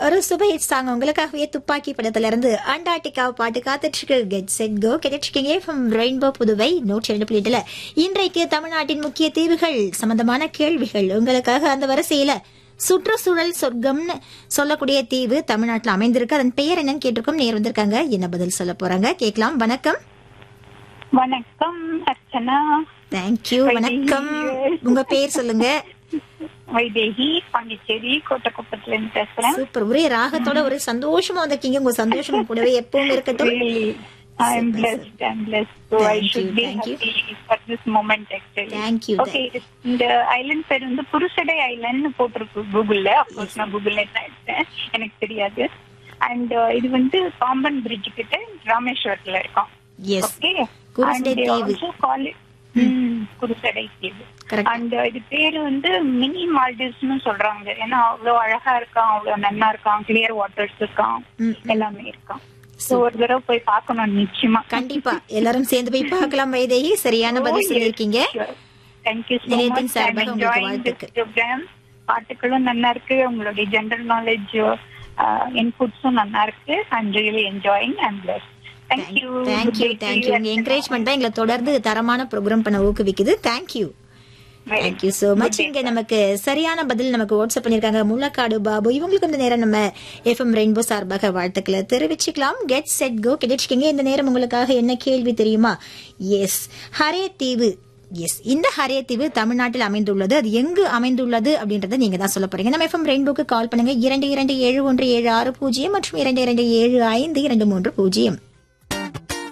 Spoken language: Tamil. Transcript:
ஒரு சுபை சாங் உங்களுக்காகவே துப்பாக்கி படத்துல இருந்து அண்டார்டிகா பாட்டு காத்துட்டு இருக்கு கெட் செட் கோ கேட்டுட்டு இருக்கீங்க ஃப்ரம் ரெயின்போ புதுவை நூற்றி ரெண்டு புள்ளிட்டுல இன்றைக்கு தமிழ்நாட்டின் முக்கிய தீவுகள் சம்பந்தமான கேள்விகள் உங்களுக்காக அந்த வரிசையில சுற்றுச்சூழல் சொர்க்கம்னு சொல்லக்கூடிய தீவு தமிழ்நாட்டில் அமைந்திருக்கு அதன் பெயர் என்னன்னு கேட்டிருக்கோம் நேர் வந்திருக்காங்க என்ன பதில் சொல்ல போறாங்க கேட்கலாம் வணக்கம் வணக்கம் அர்ச்சனா தேங்க்யூ வணக்கம் உங்க பேர் சொல்லுங்க வைதேகி பாண்டிச்சேரி கோட்டக்குப்பத்துல இருந்து பேசுறேன் சூப்பர் ஒரே ராகத்தோட ஒரே சந்தோஷமா வந்திருக்கீங்க உங்க சந்தோஷம் கூடவே எப்பவும் இருக்கட்டும் I am blessed. I'm blessed. So I Thank should you, be thank you. happy for this moment actually. Thank you, Okay, இந்த ஐலண்ட் பேர் வந்து புருஷடை ஐலண்ட் போட்டிருக்கு கூகுள்ல அப்கோர்ஸ் நான் கூகுள்ல தான் எடுத்தேன் எனக்கு தெரியாது அண்ட் இது வந்து பாம்பன் பிரிட்ஜ் கிட்ட ராமேஸ்வரத்துல இருக்கோம் எஸ் ஓகே குருசடை தீவு. குருசடை தீவு Correct. அண்ட் இது பேரு வந்து மினி மால்டிவ்ஸ்னு சொல்றாங்க ஏன்னா அவ்வளவு அழகா இருக்கான் அவ்வளவு நன்னா இருக்கான் கிளியர் வாட்டர்ஸ் இருக்கான் ம், எல்லாமே இருக்கான் சோ ஒரு தடவை போய் பார்க்கணும் நிச்சயமா கண்டிப்பா எல்லாரும் சேர்ந்து போய் பார்க்கலாம் வைதேகி சரியான பதில் சொல்லியிருக்கீங்க தேங்க்யூ சோ நிலையத்தின் மச் சார்பாக உங்களுக்கு வாழ்த்துக்கள். ப்ரோக்ராம் பாட்டுகளும் நல்லா இருக்கு உங்களுடைய ஜெனரல் நாலேஜ் இன்புட்ஸும் நல்லா இருக்கு I'm really enjoying and plus thank you thank you thank you உங்க என்கரேஜ்மெண்ட் தான் எங்களை தொடர்ந்து தரமான ப்ரோக்ராம் பண்ண ஊக்குவிக்குது தேங்க்யூ தேங்க்யூ சோ மச் இங்க நமக்கு சரியான பதில் நமக்கு வாட்ஸ்அப் பண்ணிருக்காங்க முள்ளக்காடு பாபு இவங்களுக்கு இந்த நேரம் நம்ம எஃப்எம் ரெயின்போ சார்பாக வாழ்த்துக்களை தெரிவிச்சுக்கலாம் கெட் செட் கோ கிடைச்சிக்கிங்க இந்த நேரம் உங்களுக்காக என்ன கேள்வி தெரியுமா எஸ் ஹரே தீவு எஸ் இந்த ஹரே தீவு தமிழ்நாட்டில் அமைந்துள்ளது அது எங்கு அமைந்துள்ளது அப்படின்றத நீங்க தான் சொல்ல போறீங்க நம்ம எஃப்எம் ரெயின்போக்கு கால் பண்ணுங்க இரண்டு இரண்டு ஏழு ஒன்று ஏழு ஆறு பூஜ்ஜியம் மற்றும் இரண்டு இரண்டு ஏழு ஐந்து இரண்டு மூன்று பூஜ்ஜியம்